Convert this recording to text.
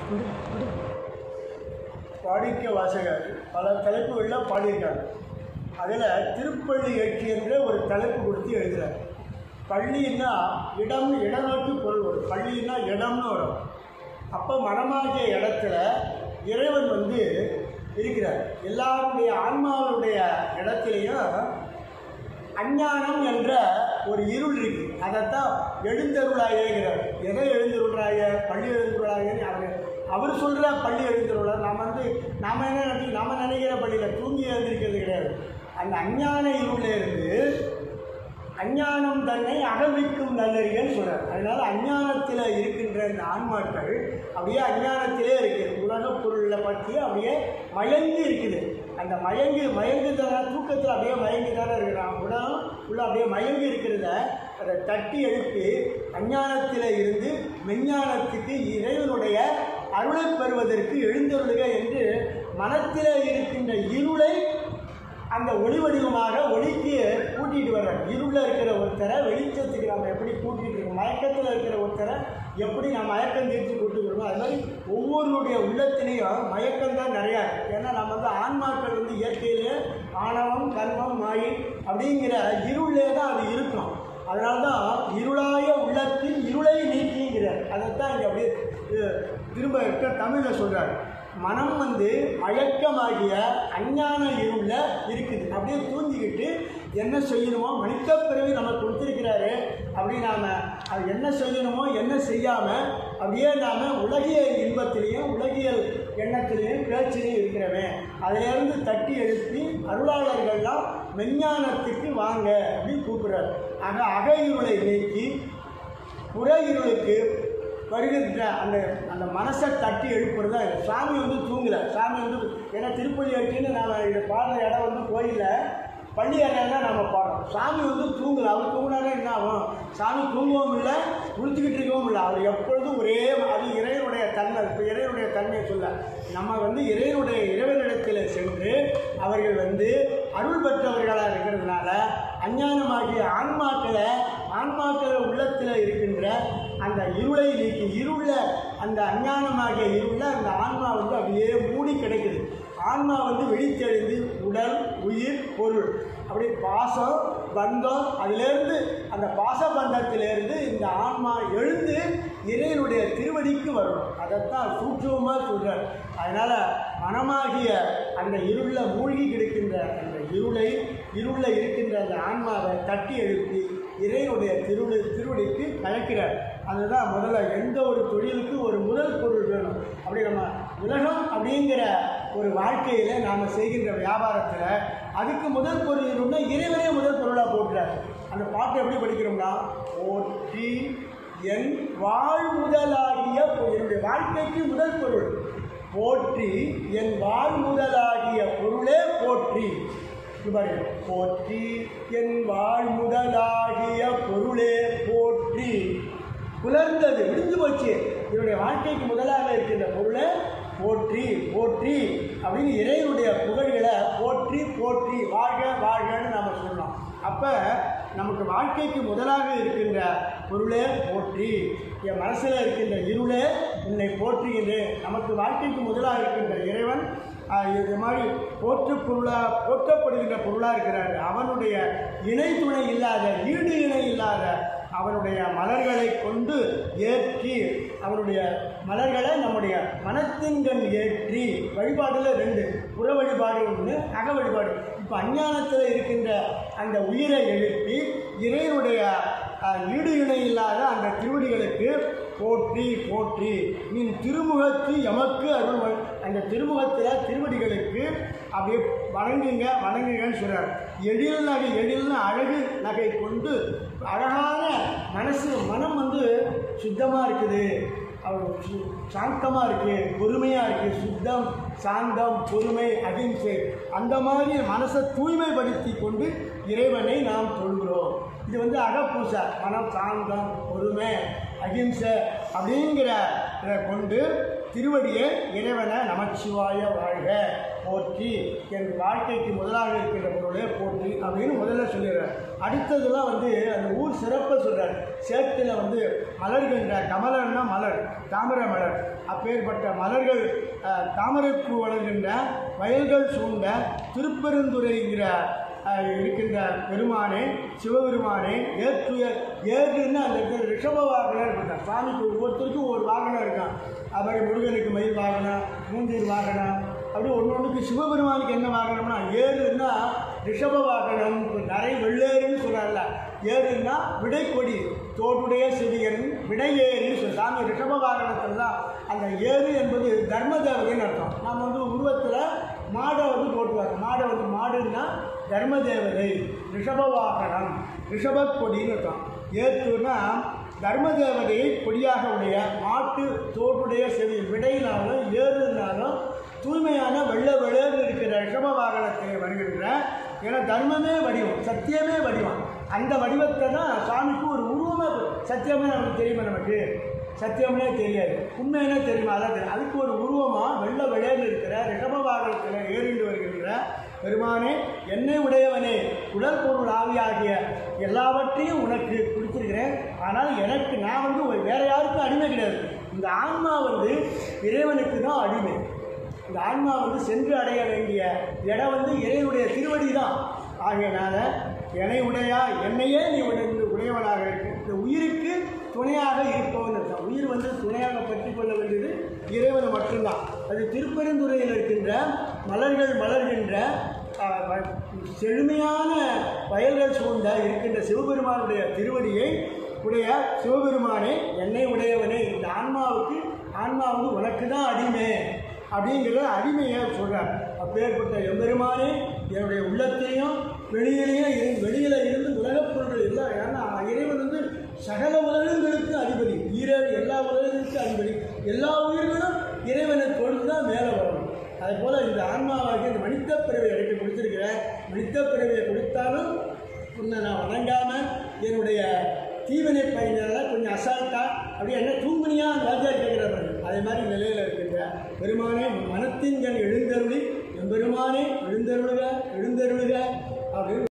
வாடிக்கை வாசகர் பல தலைப்புகளில் பாடியிருக்காங்க அதில் திருப்பள்ளி எட்டு என்ற ஒரு தலைப்பு கொடுத்து எழுதுறார் பள்ளின்னா இடம் இடநோக்கி பொருள் வரும் பள்ளின்னா இடம்னு வரும் அப்போ மனமாகிய இடத்துல இறைவன் வந்து இருக்கிறார் எல்லாருடைய ஆன்மாவுடைய இடத்துலையும் அஞ்ஞானம் என்ற ஒரு இருள் இருக்கு அதைத்தான் எழுந்தருளாயேங்கிறார் எதை எழுந்தருளாய பள்ளி எழுந்தருளாயன்னு அவர் அவர் சொல்கிற பள்ளி எழுந்தருளார் நாம் வந்து நாம் என்ன நினைச்சு நாம் நினைக்கிற பள்ளியில் தூங்கி எழுந்திருக்கிறது கிடையாது அந்த அஞ்ஞான இருளில் இருந்து அஞ்ஞானம் தன்னை அகழ்விக்கும் நல்லறிகன்னு சொல்கிறார் அதனால் அஞ்ஞானத்தில் இருக்கின்ற இந்த ஆன்மாக்கள் அப்படியே அஞ்ஞானத்திலே இருக்குது உலகப் பொருளை பற்றி அப்படியே மயங்கி இருக்குது அந்த மயங்கி மயங்குதான தூக்கத்தில் அப்படியே மயங்கி தானே இருக்கிறான் உடலும் உள்ள அப்படியே மயங்கி இருக்கிறத அதை தட்டி எழுப்பி அஞ்ஞானத்தில் இருந்து மெஞ்ஞானத்துக்கு இறைவனுடைய அருளை பெறுவதற்கு எழுந்தருளுக என்று மனத்தில் இருக்கின்ற இருளை அந்த ஒளி வடிவமாக ஒளிக்கு கூட்டிகிட்டு வர்றார் இருளில் இருக்கிற ஒருத்தரை வெளிச்சத்துக்கு நம்ம எப்படி கூட்டிகிட்டு இருக்கோம் மயக்கத்தில் இருக்கிற ஒருத்தரை எப்படி நம்ம மயக்கம் தீர்த்து கூட்டு வருவோம் அது மாதிரி ஒவ்வொருடைய உள்ளத்திலையும் மயக்கம் தான் நிறையா இருக்கு ஏன்னா நம்ம வந்து ஆன்மாக்கள் வந்து இயற்கையிலே ஆணவம் கர்மம் மாயை அப்படிங்கிற இருளே தான் அது இருக்கும் அதனால தான் இருளாய உள்ளத்தில் இருளை நீக்கிங்கிறார் அதைத்தான் இங்கே அப்படியே அஹ், திரும்ப இருக்க தமிழில் சொல்கிறார் மனம் வந்து மயக்கமாகிய அஞ்ஞான இருளில் இருக்குது அப்படியே தூங்கிக்கிட்டு என்ன செய்யணுமோ மனித பிறவி நமக்கு கொடுத்துருக்கிறாரு அப்படி நாம் அது என்ன செய்யணுமோ என்ன செய்யாமல் அப்படியே நாம் உலகியல் இன்பத்திலையும் உலகியல் எண்ணத்திலையும் பேச்சிலையும் இருக்கிறவன் அதிலிருந்து தட்டி எழுப்பி அருளாளர்கள்லாம் மெஞ்ஞானத்துக்கு வாங்க அப்படின்னு கூப்பிடுறாரு ஆக அக இருளை நீக்கி புற இருளுக்கு வருகின்ற அந்த அந்த மனசை தட்டி எழுப்புறது தான் இது சாமி வந்து தூங்கலை சாமி வந்து ஏன்னா திருப்பள்ளி எட்டுன்னு நாம் இதை பாடுற இடம் வந்து கோயிலில் பள்ளி அறையில் தான் நம்ம பாடுறோம் சாமி வந்து தூங்கலை அவர் தூங்கினாலே என்ன ஆகும் சாமி தூங்கவும் இல்லை குளிச்சுக்கிட்டு இருக்கவும் இல்லை அவர் எப்பொழுதும் ஒரே அது இறைவனுடைய தன்மை இப்போ இறைவனுடைய தன்மையை சொல்ல நம்ம வந்து இறைவனுடைய இறைவனிடத்தில் சென்று அவர்கள் வந்து அருள் பெற்றவர்களாக இருக்கிறதுனால அஞ்ஞானமாகிய ஆன்மாக்களை ஆன்மாக்கள் உள்ளத்தில் இருக்கின்ற அந்த இருளை நீக்கி இருள அந்த அஞ்ஞானமாகிய இருள அந்த ஆன்மா வந்து அப்படியே மூடி கிடக்குது ஆன்மா வந்து வெளித்தெழுந்து உடல் உயிர் பொருள் அப்படி பாசம் பந்தம் அதிலேருந்து அந்த பாச பந்தத்திலேருந்து இந்த ஆன்மா எழுந்து இறைவனுடைய திருவடிக்கு வரணும் அதைத்தான் சூட்சமாக சொல்கிறார் அதனால் மனமாகிய அந்த இருளில் மூழ்கி கிடக்கின்ற அந்த இருளை இருளில் இருக்கின்ற அந்த ஆன்மாவை தட்டி எழுப்பி இறைவனுடைய திருவிழி திருவடிக்கு கலக்கிறார் அதுதான் முதல்ல எந்த ஒரு தொழிலுக்கு ஒரு முதல் பொருள் வேணும் அப்படி நம்ம உலகம் அப்படிங்கிற ஒரு வாழ்க்கையில் நாம் செய்கின்ற வியாபாரத்தில் அதுக்கு முதல் பொருள் வேணும்னா இறைவனே முதல் பொருளாக போட்டுறார் அந்த பாட்டு எப்படி படிக்கிறோம்னா ஓட்டி என் வாழ் முதலாகிய பொ- என்னுடைய வாழ்க்கைக்கு முதல் பொருள் போற்றி என் வாழ் முதலாகிய பொருளே போற்றி இது பாருங்க. போற்றி என் வாழ் முதலாகிய பொருளே போற்றி புலர்ந்தது விடிஞ்சு போச்சு என்னுடைய வாழ்க்கைக்கு முதலாக இருக்கின்ற பொருளை போற்றி போற்றி அப்படின்னு இறைவனுடைய புகழ்களை போற்றி போற்றி வாழ்க வாழ்கன்னு நாம் சொல்லலாம் அப்போ நமக்கு வாழ்க்கைக்கு முதலாக இருக்கின்ற பொருளே போற்றி என் மனசில் இருக்கின்ற இருளே உன்னை போற்றுகின்றேன் நமக்கு வாழ்க்கைக்கு முதலாக இருக்கின்ற இறைவன் ஆஹ், இது மாதிரி போற்று பொருளாக போற்றப்படுகின்ற பொருளாக இருக்கிறார் அவனுடைய இணை துணை இல்லாத ஈடு இணை இல்லாத அவனுடைய மலர்களை கொண்டு ஏற்றி அவனுடைய மலர்களை நம்முடைய மனத்தின்கண் ஏற்றி வழிபாடுல ரெண்டு புற வழிபாடு ஒன்று அக வழிபாடு இப்போ அஞ்ஞானத்தில் இருக்கின்ற அந்த உயிரை எழுப்பி இறைவனுடைய அஹ், ஈடு இணை இல்லாத அந்த திருவடிகளுக்கு போற்றி போற்றி நீ திருமுகத்து எமக்கு அருள் வழ- அந்த திருமுகத்தில் திருவடிகளுக்கு அப்படியே வணங்குங்க வணங்குங்கன்னு சொல்றார் எழில் நகை எழில்னு அழகு நகை கொண்டு அழகான மனசு மனம் வந்து சுத்தமாக இருக்குது அவர் சு- சாந்தமா இருக்கு பொறுமையா இருக்கு சுத்தம் சாந்தம் பொறுமை அகிம்சை அந்த மாதிரி மனசை தூய்மைப்படுத்தி கொண்டு இறைவனை நாம் தொழுகிறோம் இது வந்து அகப்பூசை மனம் சாந்தம் பொறுமை அகிம்சை அப்படிங்கிற இதை கொண்டு திருவடியே இறைவனை நமச்சிவாய வாழ்க போற்றி என் வாழ்க்கைக்கு முதலாக இருக்கின்ற பொருளே போற்றி அப்படின்னு முதல்ல சொல்லிடுறார் அடுத்ததெல்லாம் வந்து அந்த ஊர் சிறப்பை சொல்கிறார் சேத்துல வந்து மலர்கின்ற கமலன்னா மலர் தாமரை மலர் அப்பேற்பட்ட மலர்கள் அஹ், தாமரைப்பூ வளர்கின்ற வயல்கள் சூழ்ந்த திருப்பெருந்துறைங்கிற அஹ், இருக்கின்ற பெருமானே சிவபெருமானே ஏற்றுய ஏறுன்னா அந்த இடத்துல ரிஷப வாகனம் இருக்கான் சுவாமிக்கு ஒவ்வொருத்தருக்கும் ஒரு வாகனம் இருக்கான் அது மாதிரி முருகனுக்கு மயில் வாகனம் மூஞ்சூர் வாகனம் அப்படி ஒன்று ஒன்றுக்கு சிவபெருமானுக்கு என்ன வாகனம்னா ஏறுன்னா ரிஷப வாகனம் இப்போ நிறைய வெள்ளேறுன்னு சொல்கிறார்ல ஏறுன்னா விடைக்கொடி தோட்டுடைய செடியன் விடையேறுன்னு சொல்லி சாமி ரிஷப வாகனத்தில் தான் அந்த ஏறு என்பது தர்ம தேவதைன்னு அர்த்தம் நாம் வந்து உருவத்தில் மாடை வந்து போட்டுவாங்க மாடை வந்து மாடுன்னா தர்ம தேவதை ரிஷப வாகனம் ரிஷப கொடின்னு அர்த்தம் ஏற்றுனா தர்ம தேவதையை கொடியாக உடைய மாட்டு தோட்டுடைய செவி விடையினாலும் ஏறுனாலும் தூய்மையான வெள்ள வெள்ளேறு இருக்கிற ரிஷப வாகனத்தில் வருகின்ற ஏன்னா தர்மமே வடிவம் சத்தியமே வடிவம் அந்த வடிவத்தை தான் சாமிக்கு ஒரு உருவமே சத்தியமே நமக்கு தெரியுமா நமக்கு சத்தியம்னே தெரியாது உண்மையினே தெரியுமா அதான் தெரியும் அதுக்கு ஒரு உருவமாக வெள்ள வெள்ளேன்னு இருக்கிற ரிஷப வாகனத்தில் ஏறிண்டு வருகின்ற பெருமானே என்னை உடையவனே உடல் பொருள் ஆவியாகிய எல்லாவற்றையும் உனக்கு கொடுத்துருக்கிறேன் ஆனால் எனக்கு நான் வந்து ஒரு- வேற யாருக்கும் அடிமை கிடையாது இந்த ஆன்மா வந்து இறைவனுக்கு தான் அடிமை இந்த ஆன்மா வந்து சென்று அடைய வேண்டிய இடம் வந்து இறைவனுடைய திருவடி தான் ஆகையினால என்னை உடையா என்னையே நீ உடைய உடையவனாக இருக்கு இந்த உயிருக்கு துணையாக இருப்பவன் அர்த்தம் உயிர் வந்து துணையாக பற்றி கொள்ள வேண்டியது இறைவனை மட்டும்தான் அது திருப்பெருந்துறையில் இருக்கின்ற மலர்கள் மலர்கின்ற ஆஹ், வ- செழுமையான வயல்கள் சூழ்ந்த இருக்கின்ற சிவபெருமானுடைய திருவடியை உடைய சிவபெருமானே என்னை உடையவனே இந்த ஆன்மாவுக்கு ஆன்மா வந்து உனக்கு தான் அடிமை அப்படிங்கிற அடிமையை சொல்கிறார் அப்பேற்பட்ட எம்பெருமானே என்னுடைய உள்ளத்தையும் வெளியிலையும் இருந்து வெளியில் இருந்து உலகப் பொருள்கள் எல்லாம் ஏன்னா இறைவன் வந்து சகல உலகங்களுக்கு அதிபதி ஈரேழு எல்லா உலகங்களுக்கும் அதிபதி எல்லா உயிர்களும் இறைவனை தொழுது தான் மேலே வரணும் அதே போல் இந்த ஆன்மாவாகிய இந்த மனிதப் பிறவை எனக்கு கொடுத்துருக்கிறேன் மனிதப் பிறவியை கொடுத்தாலும் உன்னை நான் வணங்காமல் என்னுடைய தீவினை பயனால கொஞ்சம் அசால்ட்டா அப்படியே என்ன தூங்குனியா ராஜார் கேட்குறாரு அதே மாதிரி நிலையில் இருக்கின்ற பெருமானே மனத்தின் கண் எழுந்தருளி எம்பெருமானே எழுந்தருளுக எழுந்தருளுக அப்படின்னு